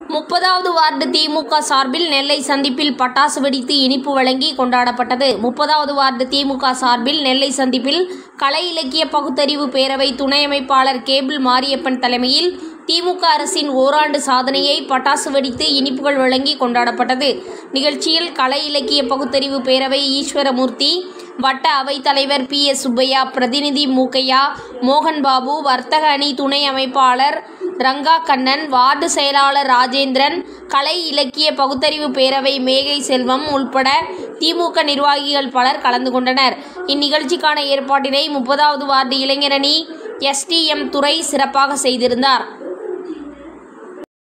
முப்பதாவது வார்டு திமுக சார்பில் நெல்லை சந்திப்பில் பட்டாசு வெடித்து இனிப்பு வழங்கி கொண்டாடப்பட்டது முப்பதாவது வார்டு திமுக சார்பில் நெல்லை சந்திப்பில் கலை இலக்கிய பகுத்தறிவு பேரவை துணை அமைப்பாளர் கேபிள் மாரியப்பன் தலைமையில் திமுக அரசின் ஓராண்டு சாதனையை பட்டாசு வெடித்து இனிப்புகள் வழங்கி கொண்டாடப்பட்டது நிகழ்ச்சியில் கலை இலக்கிய பகுத்தறிவு பேரவை ஈஸ்வரமூர்த்தி வட்ட அவைத் தலைவர் பி எஸ் சுப்பையா பிரதிநிதி மூக்கையா மோகன் பாபு வர்த்தக அணி துணை அமைப்பாளர் ரங்கா கண்ணன் வார்டு செயலாளர் ராஜேந்திரன் கலை இலக்கிய பகுத்தறிவு பேரவை மேகை செல்வம் உள்பட திமுக நிர்வாகிகள் பலர் கலந்து கொண்டனர் இந்நிகழ்ச்சிக்கான ஏற்பாட்டினை முப்பதாவது வார்டு இளைஞரணி எஸ்டிஎம் துறை சிறப்பாக செய்திருந்தார்